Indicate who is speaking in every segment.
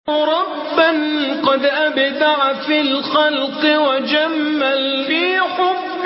Speaker 1: ربا قد أبدع في الخلق وجمل في حب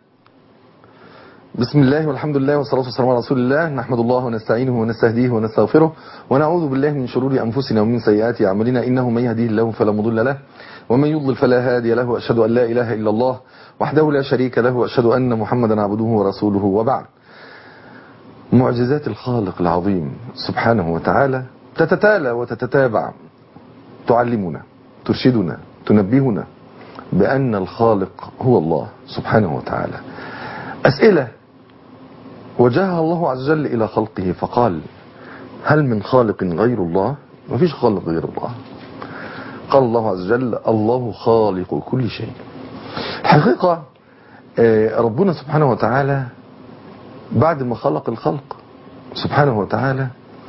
Speaker 2: بسم الله والحمد لله والصلاة والسلام على رسول الله نحمد الله ونستعينه ونستهديه ونستغفره ونعوذ بالله من شرور أنفسنا ومن سيئات أعمالنا إنه من يهديه الله فلا مضل له ومن يضلل فلا هادي له وأشهد أن لا إله إلا الله وحده لا شريك له وأشهد أن محمدا عبده ورسوله وبعد معجزات الخالق العظيم سبحانه وتعالى تتتالى وتتتابع تعلمنا ترشدنا تنبهنا بأن الخالق هو الله سبحانه وتعالى أسئلة وجهها الله عز وجل إلى خلقه فقال هل من خالق غير الله ما فيش خالق غير الله قال الله عز وجل الله خالق كل شيء حقيقة ربنا سبحانه وتعالى بعد ما خلق الخلق سبحانه وتعالى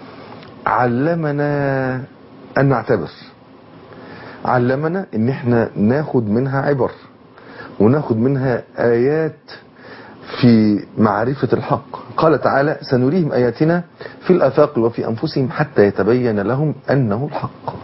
Speaker 2: علمنا أن نعتبر علمنا ان احنا ناخد منها عبر وناخد منها آيات في معرفة الحق قال تعالى سنريهم آياتنا في الأفاق وفي أنفسهم حتى يتبين لهم أنه الحق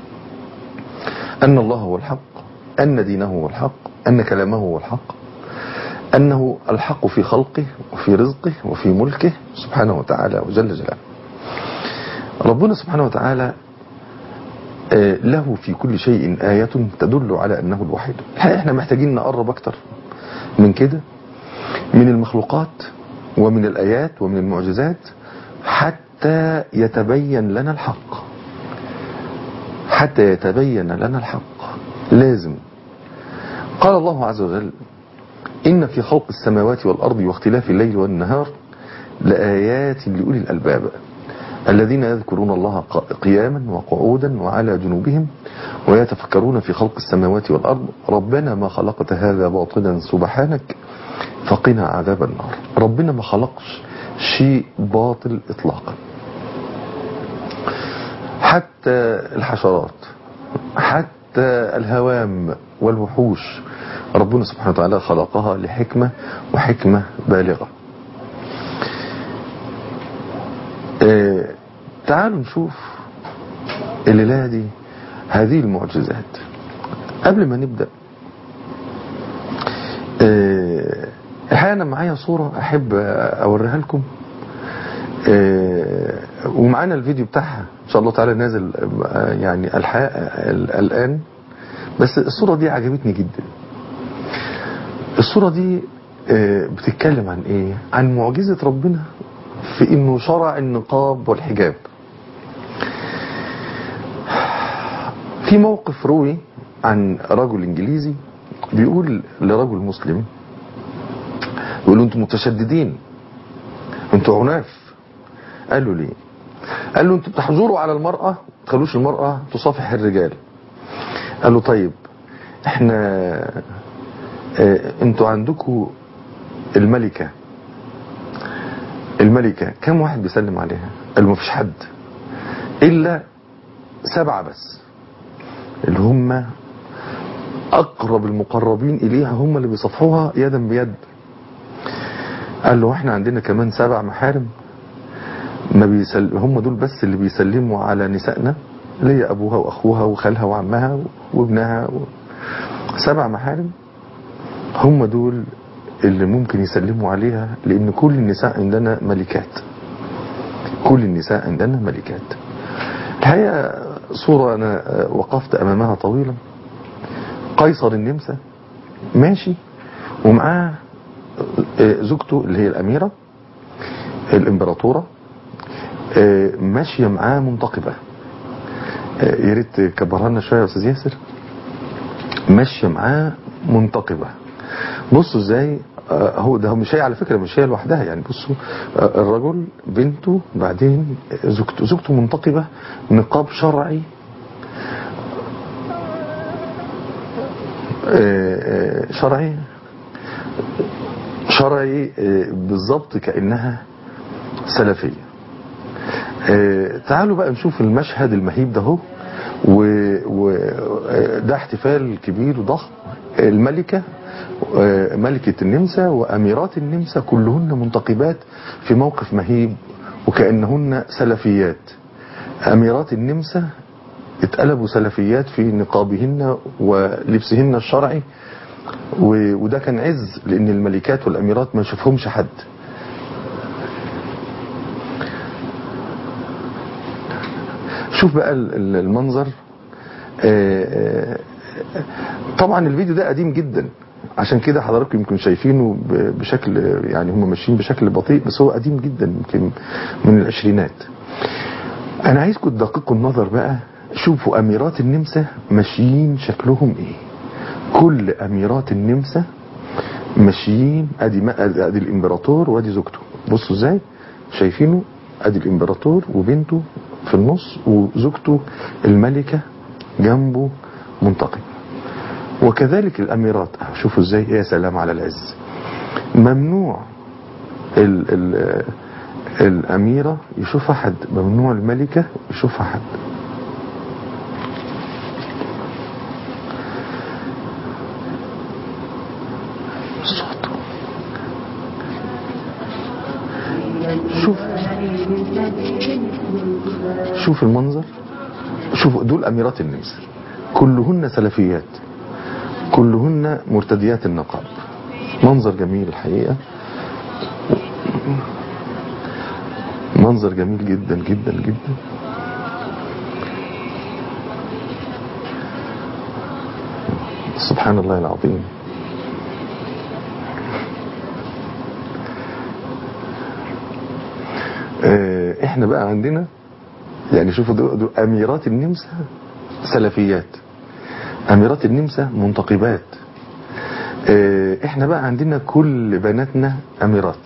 Speaker 2: أن الله هو الحق أن دينه هو الحق أن كلامه هو الحق أنه الحق في خلقه وفي رزقه وفي ملكه سبحانه وتعالى وجل جلاله ربنا سبحانه وتعالى له في كل شيء آية تدل على أنه الوحيد احنا محتاجين نقرب أكتر من كده من المخلوقات ومن الآيات ومن المعجزات حتى يتبين لنا الحق حتى يتبين لنا الحق لازم قال الله عز وجل إن في خلق السماوات والأرض واختلاف الليل والنهار لآيات لأولي الألباب الذين يذكرون الله قياما وقعودا وعلى جنوبهم ويتفكرون في خلق السماوات والأرض ربنا ما خلقت هذا باطلا سبحانك فقنا عذاب النار ربنا ما خلقش شيء باطل اطلاقا حتى الحشرات حتى الهوام والوحوش ربنا سبحانه وتعالى خلقها لحكمة وحكمة بالغة اه تعالوا نشوف الليلة دي هذه المعجزات قبل ما نبدأ اه الحقيقة أنا معايا صورة أحب أوريها لكم اه ومعانا الفيديو بتاعها إن شاء الله تعالى نازل يعني الحقيقة الآن بس الصورة دي عجبتني جدا الصورة دي بتتكلم عن إيه عن معجزة ربنا في انه شرع النقاب والحجاب في موقف روي عن رجل انجليزي بيقول لرجل مسلم يقول له انتم متشددين انتوا عناف قال له ليه قال له انتوا بتحجروا على المرأة ما تخلوش المرأة تصافح الرجال قال له طيب احنا اه انتوا عندكم الملكة الملكة كم واحد بيسلم عليها قال ما فيش حد إلا سبعة بس اللي هم أقرب المقربين إليها هم اللي بيصفحوها يدا بيد قال له احنا عندنا كمان سبع محارم ما بيسل... هم دول بس اللي بيسلموا على نسائنا اللي هي أبوها وأخوها وخالها وعمها وابنها و... سبع محارم هم دول اللي ممكن يسلموا عليها لان كل النساء عندنا ملكات كل النساء عندنا ملكات الحقيقة صورة انا وقفت امامها طويلا قيصر النمسا ماشي ومعاه زوجته اللي هي الاميرة الامبراطورة ماشية معاه منتقبة يا ريت كبرها لنا شوية يا استاذ ياسر ماشية معاه منتقبة بصوا ازاي هو ده مش هي على فكرة مش هي لوحدها يعني بصوا الرجل بنته بعدين زوجته زوجته منتقبة نقاب شرعي شرعي شرعي بالظبط كأنها سلفية تعالوا بقى نشوف المشهد المهيب ده هو وده احتفال كبير وضخم الملكة ملكة النمسا وأميرات النمسا كلهن منتقبات في موقف مهيب وكأنهن سلفيات أميرات النمسا اتقلبوا سلفيات في نقابهن ولبسهن الشرعي و- وده كان عز لان الملكات والاميرات ما يشوفهمش حد شوف بقى ال- ال- المنظر آه، آه، طبعا الفيديو ده قديم جدا عشان كده حضراتكم يمكن شايفينه ب- بشكل يعني هم ماشيين بشكل بطيء بس هو قديم جدا يمكن من العشرينات انا عايزكم تدققوا النظر بقى شوفوا اميرات النمسا ماشيين شكلهم ايه كل اميرات النمسا ماشيين ادي ما ادي الامبراطور وادي زوجته بصوا ازاي شايفينه ادي الامبراطور وبنته في النص وزوجته الملكة جنبه منتقم وكذلك الاميرات أهو شوفوا ازاي يا سلام على العز ممنوع ال ال الاميرة يشوفها حد ممنوع الملكة يشوفها حد الصوت شوف شوف المنظر شوف دول اميرات النمسا كلهن سلفيات كلهن مرتديات النقاب منظر جميل الحقيقة منظر جميل جدا جدا جدا سبحان الله العظيم آه، احنا بقى عندنا يعني شوفوا دول دول اميرات النمسا سلفيات اميرات النمسا منتقبات آه، احنا بقى عندنا كل بناتنا اميرات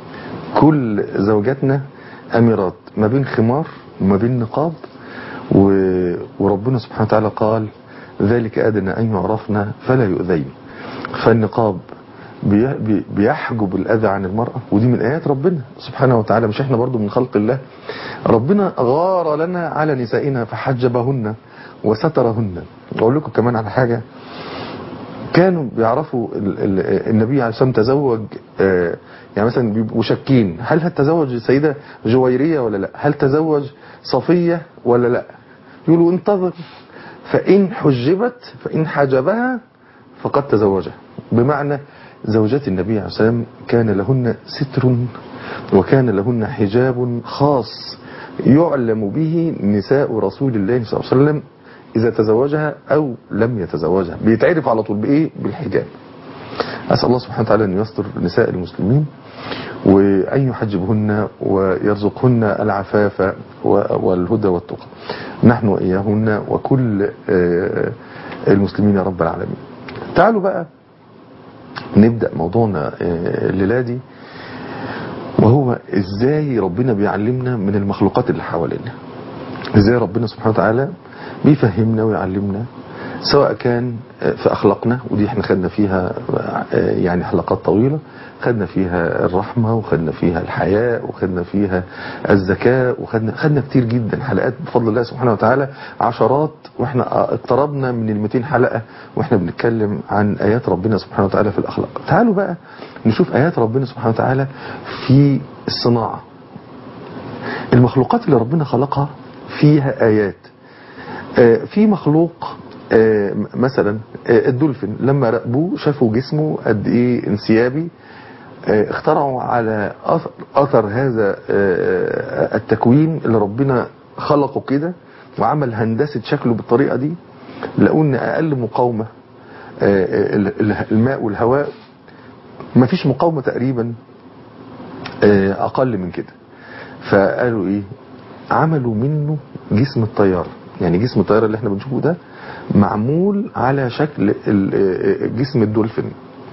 Speaker 2: كل زوجاتنا اميرات ما بين خمار وما بين نقاب و... وربنا سبحانه وتعالى قال ذلك ادنى ان يعرفنا فلا يؤذين فالنقاب بي- بي- بيحجب الأذى عن المرأة ودي من آيات ربنا سبحانه وتعالى مش احنا برضو من خلق الله ربنا غار لنا على نسائنا فحجبهن وسترهن أقول لكم كمان على حاجة كانوا بيعرفوا ال- ال- النبي عليه الصلاة والسلام تزوج آه، يعني مثلا بيبقوا شاكين هل هتزوج السيدة جويرية ولا لا هل تزوج صفية ولا لا يقولوا انتظر فإن حجبت فإن حجبها فقد تزوجها بمعنى زوجات النبي عليه الصلاة والسلام كان لهن ستر وكان لهن حجاب خاص يعلم به نساء رسول الله صلى الله عليه وسلم إذا تزوجها أو لم يتزوجها بيتعرف على طول بإيه بالحجاب أسأل الله سبحانه وتعالى أن يستر نساء المسلمين وأن يحجبهن ويرزقهن العفاف والهدى والتقى نحن وإياهن وكل آه، المسلمين يا رب العالمين تعالوا بقى نبدأ موضوعنا آه، الليلة دي وهو ازاي ربنا بيعلمنا من المخلوقات اللي حوالينا ازاي ربنا سبحانه وتعالى بيفهمنا ويعلمنا سواء كان في اخلاقنا ودي احنا خدنا فيها آه، يعني حلقات طويلة خدنا فيها الرحمة وخدنا فيها الحياء وخدنا فيها الذكاء وخدنا خدنا كتير جدا حلقات بفضل الله سبحانه وتعالى عشرات واحنا اقتربنا من ال 200 حلقة واحنا بنتكلم عن ايات ربنا سبحانه وتعالى في الاخلاق تعالوا بقى نشوف ايات ربنا سبحانه وتعالى في الصناعة المخلوقات اللي ربنا خلقها فيها ايات آه، في مخلوق آه، مثلا آه، الدولفين لما راقبوه شافوا جسمه قد ايه انسيابي آه، اخترعوا على أثر, اثر هذا آه، التكوين اللي ربنا خلقه كده وعمل هندسة شكله بالطريقة دي لقوا ان اقل مقاومة آه، ال- ال- الماء والهواء مفيش مقاومة تقريبا آه، اقل من كده فقالوا ايه عملوا منه جسم الطيارة يعني جسم الطيارة اللي احنا بنشوفه ده معمول على شكل ال- آه، جسم الدولفين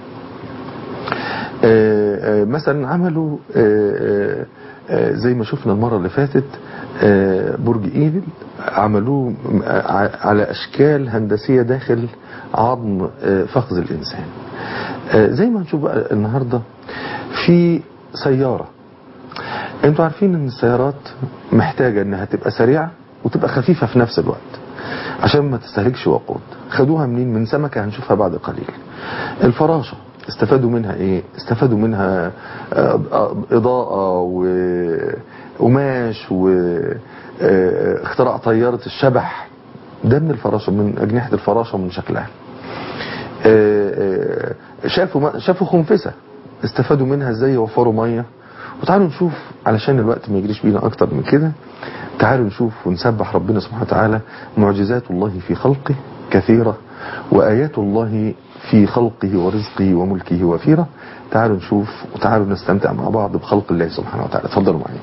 Speaker 2: آه، آه، مثلا عملوا آه، آه، آه، زي ما شفنا المرة اللي فاتت آه، برج ايفل عملوه م- ع- على اشكال هندسية داخل عظم آه، فخذ الانسان آه، زي ما هنشوف بقى النهاردة في سيارة انتوا عارفين ان السيارات محتاجة انها تبقى سريعة وتبقى خفيفة في نفس الوقت عشان ما تستهلكش وقود خدوها منين من سمكة هنشوفها بعد قليل الفراشة استفادوا منها ايه استفادوا منها آه، آه، اضاءة وقماش واختراع طيارة الشبح ده من الفراشة من أجنحة الفراشة ومن شكلها آه، آه، شافوا شافوا خنفسة استفادوا منها ازاي يوفروا مية وتعالوا نشوف علشان الوقت ما يجريش بينا اكتر من كده تعالوا نشوف ونسبح ربنا سبحانه وتعالى معجزات الله في خلقه كثيرة وآيات الله في خلقه ورزقه وملكه وفيرة تعالوا نشوف وتعالوا نستمتع مع بعض بخلق الله سبحانه وتعالى تفضلوا معي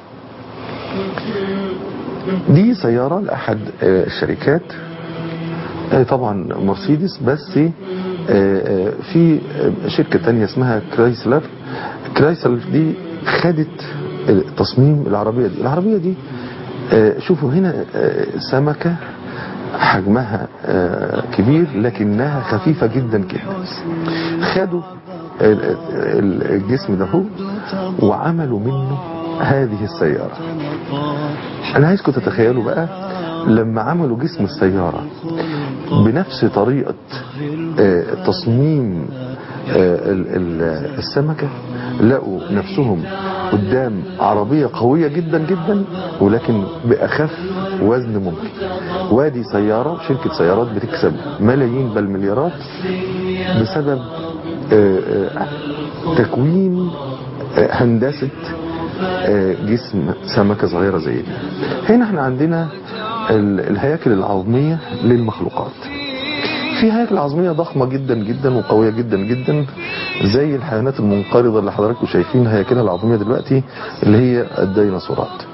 Speaker 2: دي سيارة لأحد آه، الشركات آه، طبعا مرسيدس بس آه، آه، في آه، شركة تانية اسمها كرايسلر كرايسلر دي خدت تصميم العربية دي العربية دي آه، شوفوا هنا آه، سمكة حجمها آه، كبير لكنها خفيفة جدا جدا خدوا ال- ال- الجسم ده هو وعملوا منه هذه السيارة انا عايزكم تتخيلوا بقى لما عملوا جسم السيارة بنفس طريقة آه، تصميم آه، ال- ال- السمكة لقوا نفسهم قدام عربية قوية جدا جدا ولكن بأخف وزن ممكن وادي سيارة شركة سيارات بتكسب ملايين بل مليارات بسبب آه، آه، تكوين آه، هندسة آه، جسم سمكة صغيرة زي دي هنا احنا عندنا ال- الهياكل العظمية للمخلوقات في هياكل عظمية ضخمة جدا جدا وقوية جدا جدا زي الحيوانات المنقرضة اللي حضراتكم شايفين هياكلها العظمية دلوقتي اللي هي الديناصورات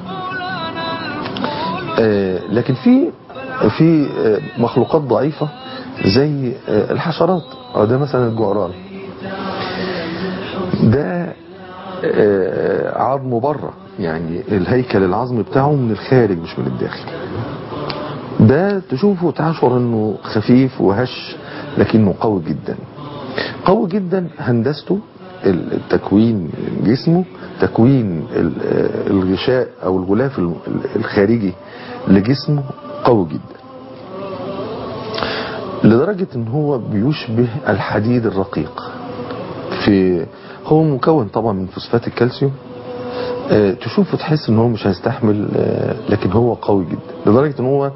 Speaker 2: آه، لكن في في آه، مخلوقات ضعيفة زي آه، الحشرات او ده مثلا الجعران ده آه، عظمه بره يعني الهيكل العظمي بتاعه من الخارج مش من الداخل ده تشوفه تشعر انه خفيف وهش لكنه قوي جدا قوي جدا هندسته ال- التكوين جسمه تكوين ال- آه، الغشاء او الغلاف ال- الخارجي لجسمه قوي جدا لدرجة ان هو بيشبه الحديد الرقيق في هو مكون طبعا من فوسفات الكالسيوم آه، تشوفه تحس ان هو مش هيستحمل آه، لكن هو قوي جدا لدرجة ان هو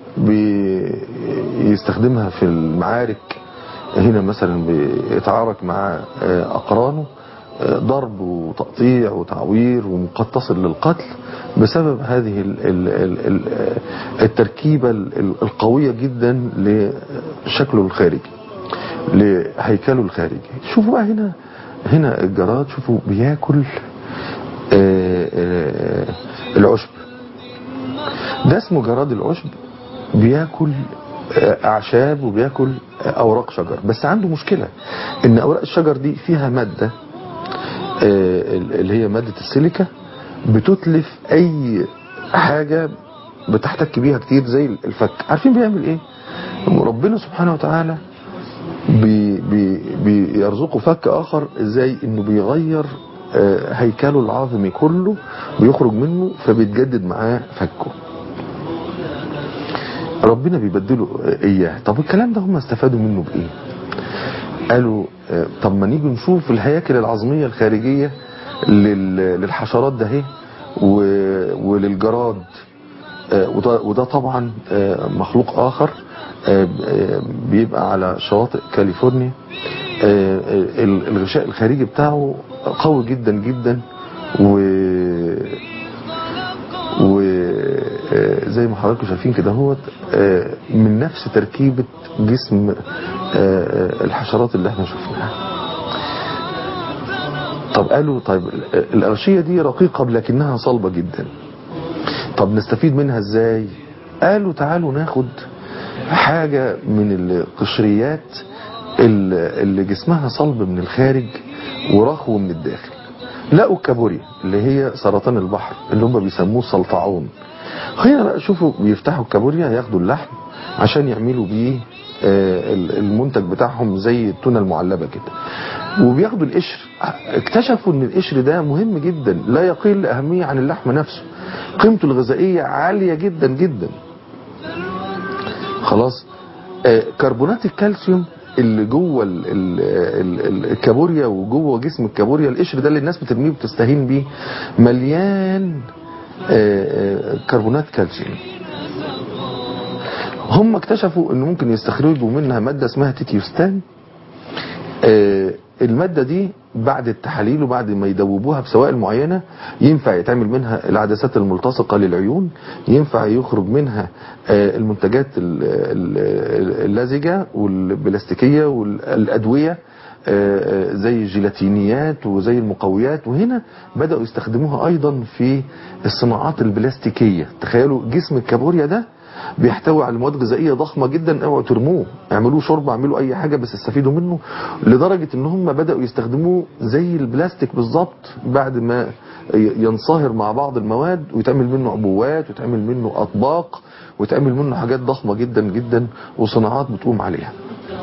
Speaker 2: بيستخدمها في المعارك هنا مثلا بيتعارك مع آه، اقرانه آه، ضرب وتقطيع وتعوير وقد تصل للقتل بسبب هذه ال- ال- ال- ال- التركيبة ال- ال- القوية جدا لشكله الخارجي لهيكله الخارجي شوفوا بقى هنا هنا الجراد شوفوا بياكل آه، آه، العشب ده اسمه جراد العشب بياكل آه، اعشاب وبياكل آه، اوراق شجر بس عنده مشكلة ان اوراق الشجر دي فيها مادة آه، اللي هي مادة السيليكا بتتلف اي حاجة بتحتك بيها كتير زي الفك عارفين بيعمل ايه ربنا سبحانه وتعالى بي بي بيرزقه فك اخر ازاي انه بيغير آه، هيكله العظمي كله ويخرج منه فبيتجدد معاه فكه ربنا بيبدله آه، اياه طب الكلام ده هم استفادوا منه بايه قالوا آه، طب ما نيجي نشوف الهياكل العظمية الخارجية لل- للحشرات ده اهي و- وللجراد آه، وده, وده طبعا آه، مخلوق آخر آه، آه، بيبقى على شواطئ كاليفورنيا آه، آه، ال- الغشاء الخارجي بتاعه قوي جدا جدا و وزي ما حضراتكم شايفين كده هو من نفس تركيبة جسم آه، آه، الحشرات اللي احنا شفناها طب قالوا طيب الأرشية دي رقيقة لكنها صلبة جدا طب نستفيد منها ازاي قالوا تعالوا ناخد حاجة من القشريات اللي اللي جسمها صلب من الخارج ورخو من الداخل لقوا الكابوريا اللي هي سرطان البحر اللي هم بيسموه سلطعون هنا بقى شوفوا بيفتحوا الكابوريا ياخدوا اللحم عشان يعملوا بيه آه، المنتج بتاعهم زي التونة المعلبة كده وبياخدوا القشر اكتشفوا ان القشر ده مهم جدا لا يقل اهمية عن اللحم نفسه قيمته الغذائية عالية جدا جدا خلاص آه، كربونات الكالسيوم اللي جوه ال- ال- ال- ال- الكابوريا وجوه جسم الكابوريا القشر ده اللي الناس بترميه وبتستهين بيه مليان آه، آه، كربونات كالسيوم هم اكتشفوا ان ممكن يستخرجوا منها مادة اسمها تيتيوستان آه، المادة دي بعد التحاليل وبعد ما يدوبوها بسوائل معينة ينفع يتعمل منها العدسات الملتصقة للعيون ينفع يخرج منها آه، المنتجات ال- ال- اللزجة والبلاستيكية والأدوية آه، آه، زي الجيلاتينيات وزي المقويات وهنا بدأوا يستخدموها أيضا في الصناعات البلاستيكية تخيلوا جسم الكابوريا ده بيحتوي على مواد غذائيه ضخمه جدا اوعوا ترموه اعملوه شوربه اعملوا اي حاجه بس استفيدوا منه لدرجه ان هم بداوا يستخدموه زي البلاستيك بالظبط بعد ما ي- ينصهر مع بعض المواد ويتعمل منه عبوات ويتعمل منه اطباق ويتعمل منه حاجات ضخمه جدا جدا وصناعات بتقوم عليها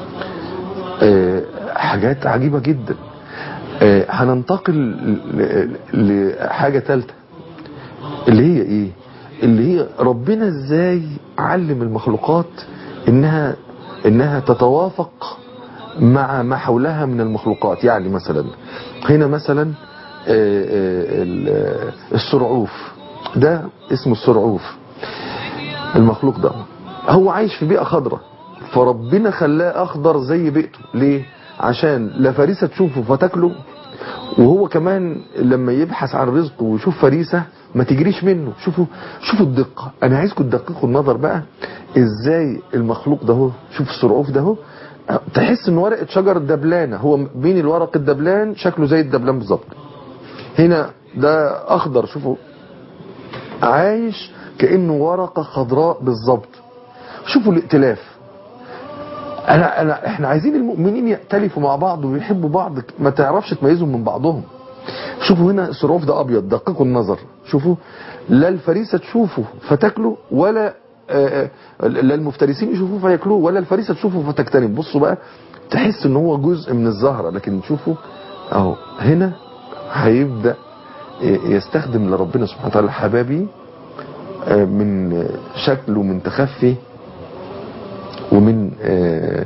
Speaker 2: آه، حاجات عجيبه جدا آه، هننتقل ل- ل- لحاجه ثالثه اللي هي ايه اللي هي ربنا ازاي علم المخلوقات انها انها تتوافق مع ما حولها من المخلوقات يعني مثلا هنا مثلا آه، آه، ال- آه، السرعوف ده اسمه السرعوف المخلوق ده هو عايش في بيئة خضراء فربنا خلاه اخضر زي بيئته ليه عشان لا فريسة تشوفه فتاكله وهو كمان لما يبحث عن رزقه ويشوف فريسة ما تجريش منه شوفوا شوفوا الدقة انا عايزكم تدققوا النظر بقى ازاي المخلوق ده هو شوف السرعوف ده هو تحس ان ورقة شجر دبلانة هو بين الورق الدبلان شكله زي الدبلان بالظبط هنا ده اخضر شوفوا عايش كأنه ورقة خضراء بالظبط شوفوا الائتلاف انا انا احنا عايزين المؤمنين يأتلفوا مع بعض ويحبوا بعض ما تعرفش تميزهم من بعضهم شوفوا هنا الصراف ده ابيض دققوا النظر شوفوا لا الفريسه تشوفه فتاكله ولا آه، آه، لا المفترسين يشوفوه فياكلوه ولا الفريسه تشوفه فتجتنب بصوا بقى تحس ان هو جزء من الزهره لكن تشوفوا اهو هنا هيبدا يستخدم لربنا سبحانه وتعالى حبابي آه، من شكل ومن تخفي ومن آه،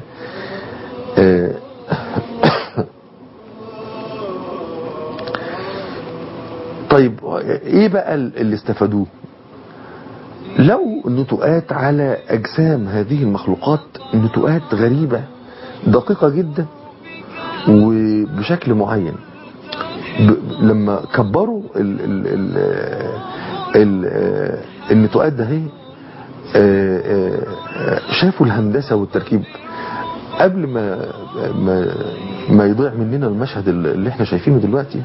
Speaker 2: آه، طيب ايه بقى اللي استفادوه لو النتوءات على اجسام هذه المخلوقات نتوءات غريبة دقيقة جدا وبشكل معين ب... لما كبروا ال... ال... ال... ال... النتوءات ده هي شافوا الهندسة والتركيب قبل ما ما ما يضيع مننا المشهد اللي احنا شايفينه دلوقتي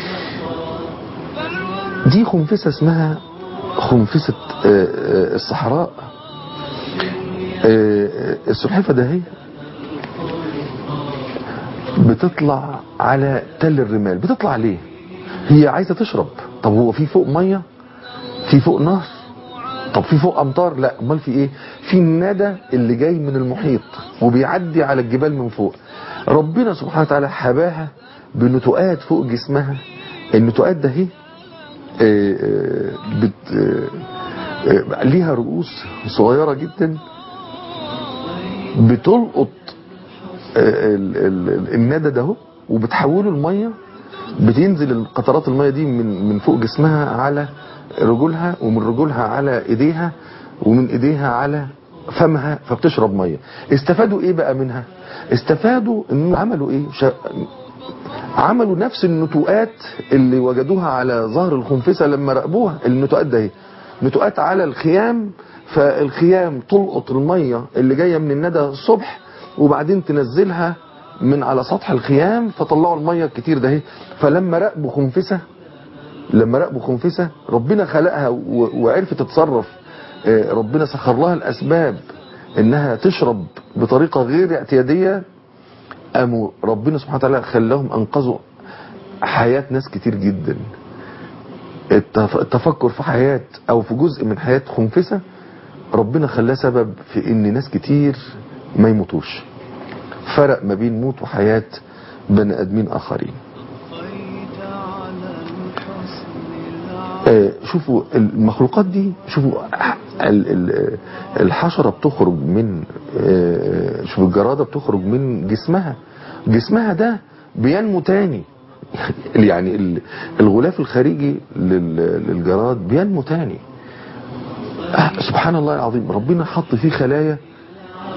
Speaker 2: دي خنفسة اسمها خنفسة الصحراء السلحفة ده هي بتطلع على تل الرمال بتطلع ليه هي عايزة تشرب طب هو في فوق مية في فوق نهر طب في فوق امطار لا امال في ايه في الندى اللي جاي من المحيط وبيعدي على الجبال من فوق ربنا سبحانه وتعالى حباها بنتوءات فوق جسمها النتوءات ده هي بت ليها رؤوس صغيرة جدا بتلقط الندى ده اهو وبتحوله المية بتنزل قطرات المية دي من من فوق جسمها على رجولها ومن رجولها على ايديها ومن ايديها على فمها فبتشرب مية استفادوا ايه بقى منها استفادوا انه عملوا ايه شا... عملوا نفس النتوءات اللي وجدوها على ظهر الخنفسة لما راقبوها النتوءات ده ايه نتوءات على الخيام فالخيام تلقط المية اللي جاية من الندى الصبح وبعدين تنزلها من على سطح الخيام فطلعوا المية الكتير ده اهي فلما راقبوا خنفسة لما راقبوا خنفسة ربنا خلقها وعرفت تتصرف ربنا سخر لها الأسباب إنها تشرب بطريقة غير اعتيادية قاموا ربنا سبحانه وتعالى خلاهم أنقذوا حياة ناس كتير جدا التفكر في حياة أو في جزء من حياة خنفسة ربنا خلاه سبب في إن ناس كتير ما يموتوش فرق ما بين موت وحياة بني آدمين آخرين آه شوفوا المخلوقات دي شوفوا الحشرة بتخرج من آه شوفوا الجرادة بتخرج من جسمها جسمها ده بينمو تاني يعني الغلاف الخارجي للجراد بينمو تاني سبحان الله العظيم ربنا حط فيه خلايا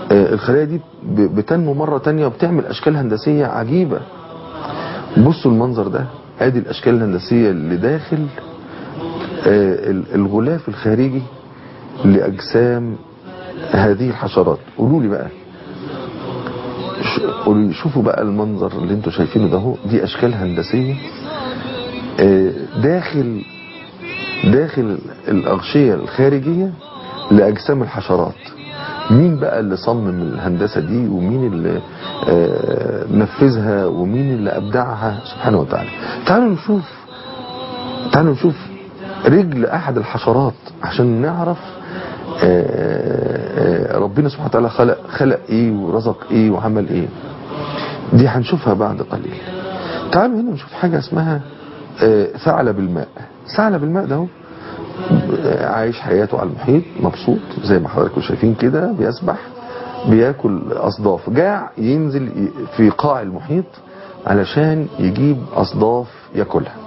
Speaker 2: آه، الخلايا دي ب- بتنمو مرة تانية وبتعمل أشكال هندسية عجيبة بصوا المنظر ده ادي الأشكال الهندسية اللي داخل آه، ال- الغلاف الخارجي لأجسام هذه الحشرات قولوا لي بقى ش- قولوا لي شوفوا بقى المنظر اللي انتوا شايفينه ده هو دي أشكال هندسية آه، داخل داخل الأغشية الخارجية لأجسام الحشرات مين بقى اللي صمم الهندسة دي ومين اللي آه، نفذها ومين اللي أبدعها سبحانه وتعالى تعالوا نشوف تعالوا نشوف رجل أحد الحشرات عشان نعرف آه، آه، ربنا سبحانه وتعالى خلق خلق ايه ورزق ايه وعمل ايه دي هنشوفها بعد قليل تعالوا هنا نشوف حاجة اسمها آه، ثعلب الماء ثعلب الماء ده هو آه، عايش حياته على المحيط مبسوط زي ما حضراتكم شايفين كده بيسبح بياكل اصداف جاع ينزل ي- في قاع المحيط علشان يجيب اصداف ياكلها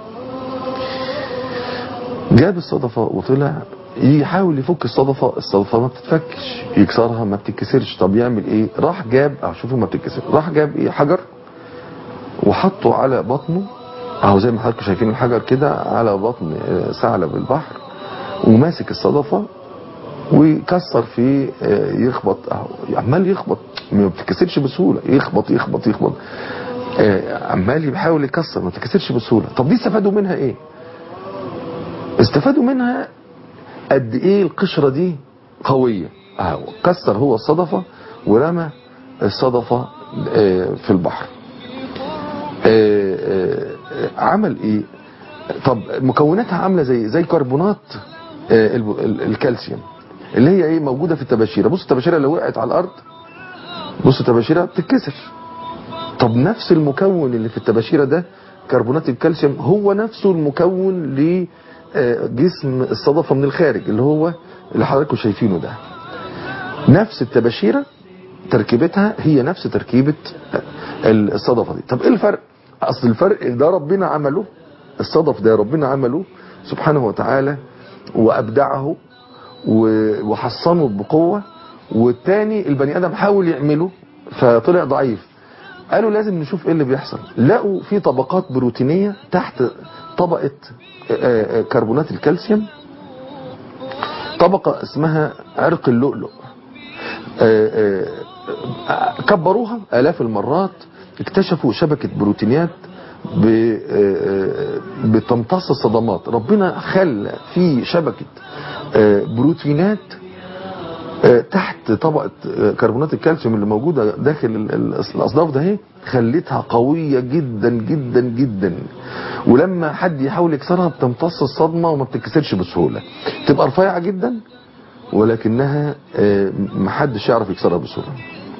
Speaker 2: جاب الصدفة وطلع يحاول يفك الصدفة الصدفة ما بتتفكش يكسرها ما بتتكسرش طب يعمل ايه راح جاب اه شوفوا ما بتتكسر راح جاب ايه حجر وحطه على بطنه اهو زي ما حضراتكم شايفين الحجر كده على بطن آه، ثعلب البحر وماسك الصدفة ويكسر في آه، يخبط اهو عمال يخبط ما بتتكسرش بسهولة يخبط يخبط يخبط آه، عمال بيحاول يكسر ما بتتكسرش بسهولة طب دي استفادوا منها ايه استفادوا منها قد ايه القشرة دي قوية اهو كسر هو الصدفة ورمى الصدفة آه، في البحر آه، آه، آه، عمل ايه طب مكوناتها عاملة زي زي كربونات آه، الب- ال- الكالسيوم اللي هي ايه موجودة في التباشيرة بصوا التباشيرة لو وقعت على الارض بصوا التباشيرة بتتكسر طب نفس المكون اللي في التباشيرة ده كربونات الكالسيوم هو نفسه المكون لجسم الصدفة من الخارج اللي هو اللي حضراتكم شايفينه ده نفس التباشيرة تركيبتها هي نفس تركيبة الصدفة دي طب ايه الفرق اصل الفرق ده ربنا عمله الصدف ده ربنا عمله سبحانه وتعالى وابدعه و- وحصنه بقوة والتاني البني ادم حاول يعمله فطلع ضعيف قالوا لازم نشوف ايه اللي بيحصل لقوا في طبقات بروتينية تحت طبقة آه، آه، كربونات الكالسيوم طبقة اسمها عرق اللؤلؤ آه، آه، كبروها آلاف المرات اكتشفوا شبكة بروتينات ب- آه، آه، بتمتص الصدمات ربنا خلى في شبكة آه، بروتينات آه، تحت طبقة آه، كربونات الكالسيوم اللي موجودة داخل ال- ال- الأصداف ده هي خلتها قوية جدا جدا جدا ولما حد يحاول يكسرها بتمتص الصدمة وما بتتكسرش بسهولة تبقى رفيعة جدا ولكنها آه، محدش يعرف يكسرها بسهولة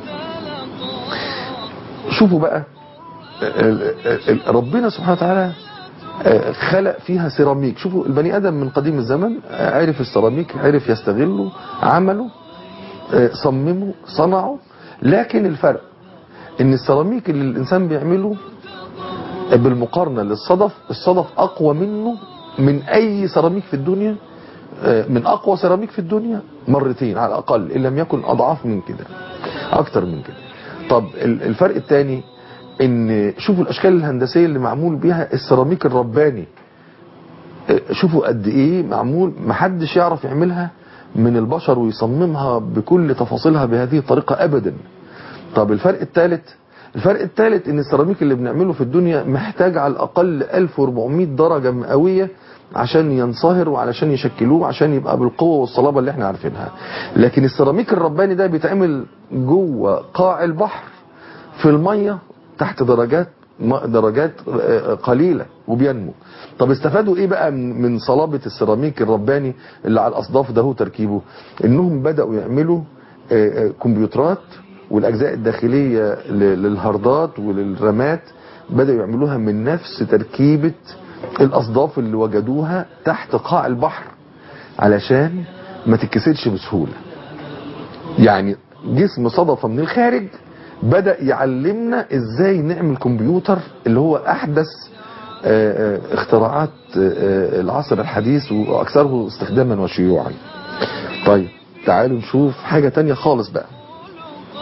Speaker 2: شوفوا بقى ال- ال- ال- ربنا سبحانه وتعالى آه، خلق فيها سيراميك شوفوا البني ادم من قديم الزمن آه، عرف السيراميك عرف يستغله عمله آه، صممه صنعه لكن الفرق ان السيراميك اللي الانسان بيعمله بالمقارنة للصدف الصدف اقوى منه من اي سيراميك في الدنيا آه، من اقوى سيراميك في الدنيا مرتين على الاقل ان لم يكن اضعاف من كده اكتر من كده طب ال- الفرق الثاني ان شوفوا الاشكال الهندسيه اللي معمول بيها السيراميك الرباني آه، شوفوا قد ايه معمول محدش يعرف يعملها من البشر ويصممها بكل تفاصيلها بهذه الطريقه ابدا طب الفرق الثالث الفرق الثالث ان السيراميك اللي بنعمله في الدنيا محتاج على الاقل 1400 درجة مئوية عشان ينصهر وعلشان يشكلوه عشان يبقى بالقوة والصلابة اللي احنا عارفينها لكن السيراميك الرباني ده بيتعمل جوه قاع البحر في المية تحت درجات م- درجات آه، قليلة وبينمو طب استفادوا ايه بقى من من صلابة السيراميك الرباني اللي على الاصداف ده هو تركيبه انهم بدأوا يعملوا آه، آه، كمبيوترات والاجزاء الداخلية ل- للهاردات وللرامات بدأوا يعملوها من نفس تركيبة الاصداف اللي وجدوها تحت قاع البحر علشان ما تتكسرش بسهولة يعني جسم صدفة من الخارج بدأ يعلمنا ازاي نعمل كمبيوتر اللي هو احدث آه، آه، اختراعات آه، العصر الحديث واكثره استخداما وشيوعا طيب تعالوا نشوف حاجة تانية خالص بقى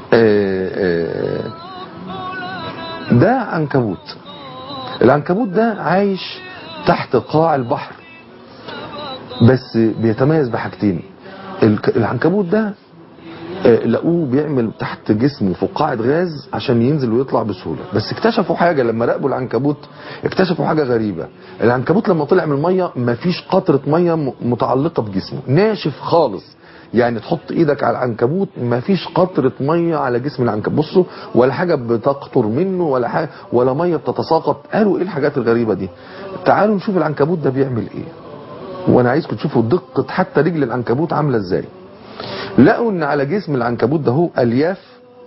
Speaker 2: آه، آه، ده عنكبوت العنكبوت ده عايش تحت قاع البحر بس بيتميز بحاجتين الك- العنكبوت ده آه، لقوه بيعمل تحت جسمه فقاعة غاز عشان ينزل ويطلع بسهولة بس اكتشفوا حاجة لما راقبوا العنكبوت اكتشفوا حاجة غريبة العنكبوت لما طلع من المية مفيش قطرة مية م- متعلقة بجسمه ناشف خالص يعني تحط ايدك على العنكبوت مفيش قطرة مية على جسم العنكبوت بصوا ولا حاجة بتقطر منه ولا حاجة ولا مية بتتساقط قالوا ايه الحاجات الغريبة دي تعالوا نشوف العنكبوت ده بيعمل ايه وانا عايزكم تشوفوا دقة حتى رجل العنكبوت عاملة ازاي لقوا ان على جسم العنكبوت ده هو الياف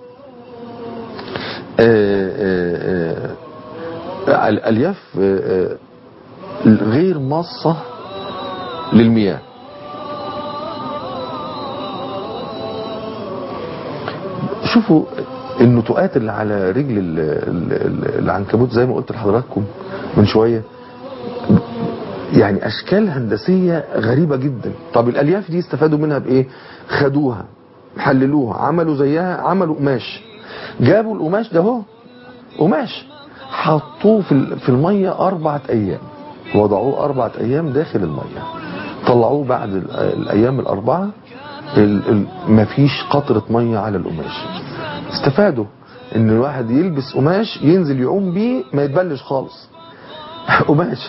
Speaker 2: آه، آه، آه، الالياف آه، آه، غير ماصة للمياه شوفوا النتوءات اللي على رجل ال- ال- ال- العنكبوت زي ما قلت لحضراتكم من شوية يعني اشكال هندسية غريبة جدا طب الالياف دي استفادوا منها بايه خدوها حللوها عملوا زيها عملوا قماش جابوا القماش ده هو قماش حطوه في ال- في المية اربعة ايام وضعوه اربعة ايام داخل المية طلعوه بعد ال- الايام الاربعة ال- ال- مفيش قطرة مية على القماش استفادوا ان الواحد يلبس قماش ينزل يعوم بيه ما يتبلش خالص قماش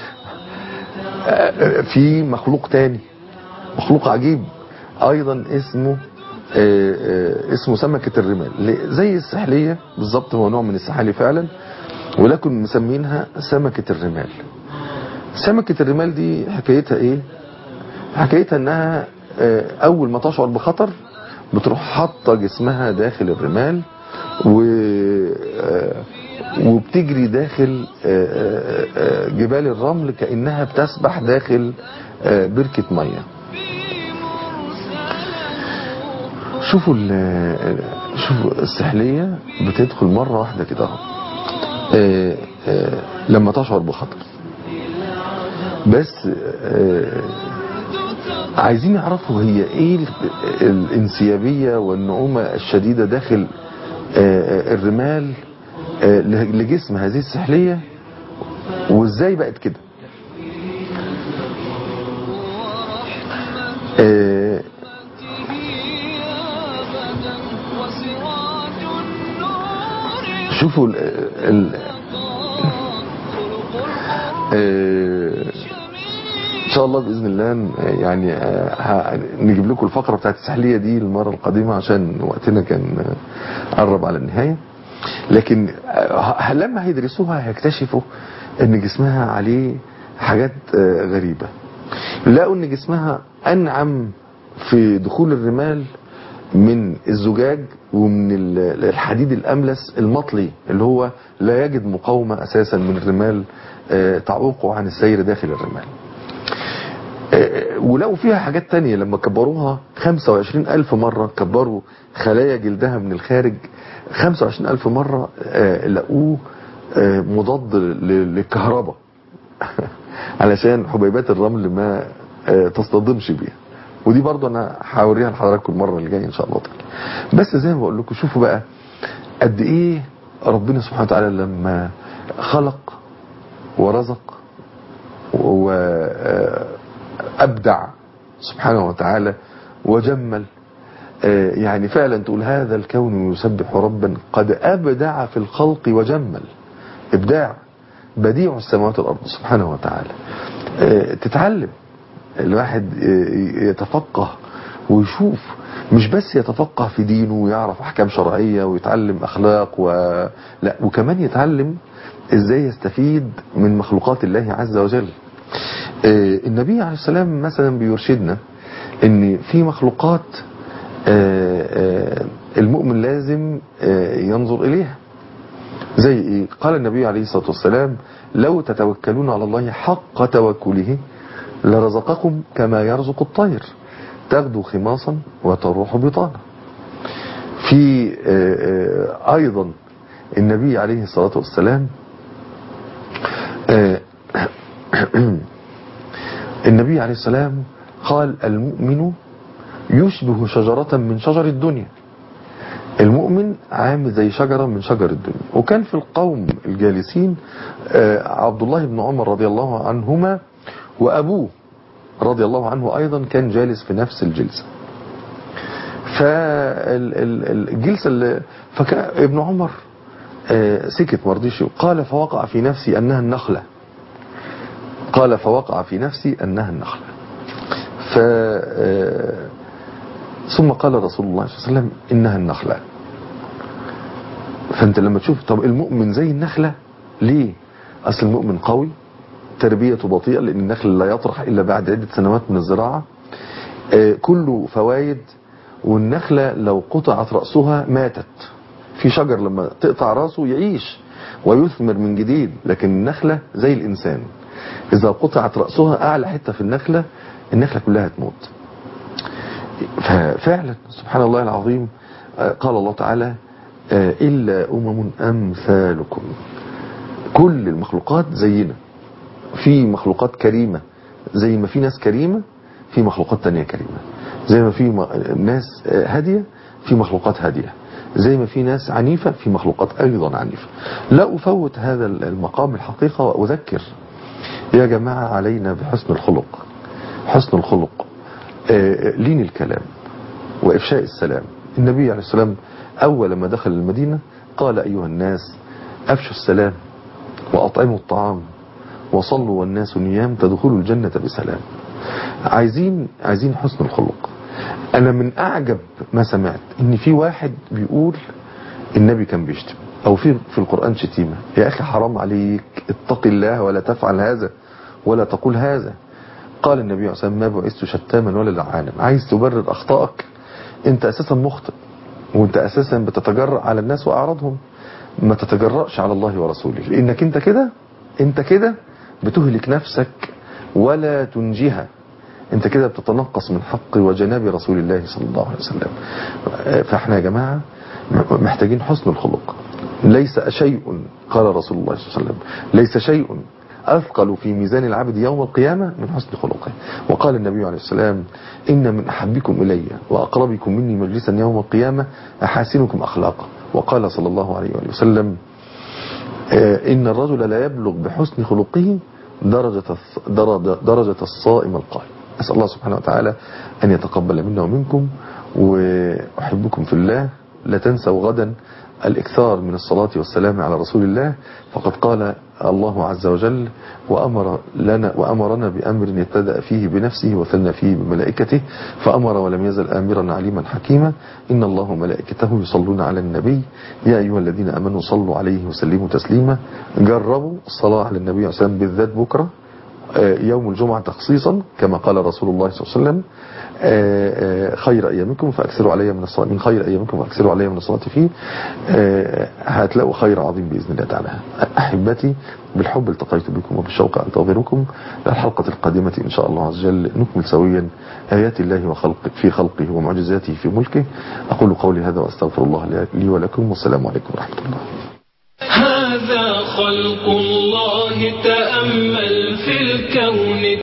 Speaker 2: في مخلوق تاني مخلوق عجيب ايضا اسمه آه، آه، اسمه سمكة الرمال ل- زي السحلية بالظبط هو نوع من السحالي فعلا ولكن مسمينها سمكة الرمال سمكة الرمال دي حكايتها ايه حكايتها انها آه، اول ما تشعر بخطر بتروح حاطه جسمها داخل الرمال و آه، وبتجري داخل آه، آه، آه، جبال الرمل كأنها بتسبح داخل آه، بركة مية شوفوا ال- شوفوا السحلية بتدخل مرة واحدة كده اهو. آه، آه، لما تشعر بخطر بس آه، عايزين يعرفوا هي ايه ال- الانسيابية والنعومة الشديدة داخل آه، الرمال آه، لجسم هذه السحلية وازاي بقت كده آه، شوفوا ال ال آه، ان شاء الله باذن الله ن- يعني آه، ه- نجيب لكم الفقره بتاعت السحليه دي المره القادمه عشان وقتنا كان آه، قرب على النهايه لكن آه، ه- لما هيدرسوها هيكتشفوا ان جسمها عليه حاجات آه، غريبه لقوا ان جسمها انعم في دخول الرمال من الزجاج ومن ال- الحديد الاملس المطلي اللي هو لا يجد مقاومه اساسا من الرمال آه، تعوقه عن السير داخل الرمال آه، ولقوا فيها حاجات تانية لما كبروها 25 ألف مرة كبروا خلايا جلدها من الخارج 25 ألف مرة آه، لقوه آه، مضاد ل- للكهرباء علشان حبيبات الرمل ما آه، تصطدمش بيها ودي برضو انا هوريها لحضراتكم المره اللي جايه ان شاء الله تعالى بس زي ما بقول لكم شوفوا بقى قد ايه ربنا سبحانه وتعالى لما خلق ورزق وأبدع سبحانه وتعالى وجمل آه، يعني فعلا تقول هذا الكون يسبح ربا قد أبدع في الخلق وجمل إبداع بديع السماوات والأرض سبحانه وتعالى آه، تتعلم الواحد آه، يتفقه ويشوف مش بس يتفقه في دينه ويعرف أحكام شرعية ويتعلم أخلاق و... لا وكمان يتعلم ازاي يستفيد من مخلوقات الله عز وجل آه، النبي عليه السلام مثلا بيرشدنا ان في مخلوقات آه، آه، المؤمن لازم آه، ينظر اليها زي ايه قال النبي عليه الصلاة والسلام لو تتوكلون على الله حق توكله لرزقكم كما يرزق الطير تغدو خماصا وتروح بطانا في آه، آه، ايضا النبي عليه الصلاة والسلام آه، النبي عليه السلام قال المؤمن يشبه شجرة من شجر الدنيا المؤمن عامل زي شجرة من شجر الدنيا وكان في القوم الجالسين آه، عبد الله بن عمر رضي الله عنهما وأبوه رضي الله عنه أيضا كان جالس في نفس الجلسة فالجلسة اللي فكان ابن عمر آه، سكت مرضيش قال فوقع في نفسي أنها النخلة قال فوقع في نفسي أنها النخلة ف آه، ثم قال رسول الله صلى الله عليه وسلم إنها النخلة فأنت لما تشوف طب المؤمن زي النخلة ليه أصل المؤمن قوي تربيته بطيئة لأن النخل لا يطرح إلا بعد عدة سنوات من الزراعة آه، كله فوايد والنخلة لو قطعت رأسها ماتت في شجر لما تقطع رأسه يعيش ويثمر من جديد لكن النخلة زي الإنسان إذا قطعت رأسها أعلى حتة في النخلة النخلة كلها تموت ففعلا سبحان الله العظيم آه، قال الله تعالى آه، إلا أمم أمثالكم كل المخلوقات زينا في مخلوقات كريمة زي ما في ناس كريمة في مخلوقات تانية كريمة زي ما في م- ناس آه، هادية في مخلوقات هادية زي ما في ناس عنيفة في مخلوقات أيضا عنيفة لا أفوت هذا المقام الحقيقة وأذكر يا جماعة علينا بحسن الخلق حسن الخلق آه، لين الكلام وإفشاء السلام النبي عليه السلام أول ما دخل المدينة قال أيها الناس أفشوا السلام وأطعموا الطعام وصلوا والناس نيام تدخلوا الجنة بسلام عايزين عايزين حسن الخلق أنا من أعجب ما سمعت إن في واحد بيقول النبي كان بيشتم أو في في القرآن شتيمة يا أخي حرام عليك اتق الله ولا تفعل هذا ولا تقول هذا قال النبي عليه الصلاة والسلام ما بعثت شتاما ولا لعانا عايز تبرر أخطائك أنت أساسا مخطئ وأنت أساسا بتتجرأ على الناس وأعراضهم ما تتجرأش على الله ورسوله لأنك أنت كده أنت كده بتهلك نفسك ولا تنجيها انت كده بتتنقص من حق وجناب رسول الله صلى الله عليه وسلم فاحنا يا جماعة محتاجين حسن الخلق ليس شيء قال رسول الله صلى الله عليه وسلم ليس شيء أثقل في ميزان العبد يوم القيامة من حسن خلقه وقال النبي عليه السلام إن من أحبكم إلي وأقربكم مني مجلسا يوم القيامة أحاسنكم أخلاقا وقال صلى الله عليه وآله وسلم آه، إن الرجل لا يبلغ بحسن خلقه درجة الص- درجة, درجة الصائم القائم أسأل الله سبحانه وتعالى أن يتقبل منا ومنكم وأحبكم في الله لا تنسوا غدا الإكثار من الصلاة والسلام على رسول الله فقد قال الله عز وجل وأمر لنا وأمرنا بأمر يبتدأ فيه بنفسه وثنى فيه بملائكته فأمر ولم يزل آمرا عليما حكيما إن الله وملائكته يصلون على النبي يا أيها الذين أمنوا صلوا عليه وسلموا تسليما جربوا الصلاة على النبي عليه الصلاة والسلام بالذات بكرة آه، يوم الجمعة تخصيصا كما قال رسول الله صلى الله عليه وسلم آه، آه، خير أيامكم فأكثروا علي من الصلاة من خير أيامكم فأكثروا علي من الصلاة فيه آه، هتلاقوا خير عظيم بإذن الله تعالى أحبتي بالحب التقيت بكم وبالشوق أنتظركم للحلقة القادمة إن شاء الله عز وجل نكمل سويا آيات الله وخلقه في خلقه ومعجزاته في ملكه أقول قولي هذا وأستغفر الله لي ولكم والسلام عليكم ورحمة الله
Speaker 1: هذا خلق الله تأمل في الكون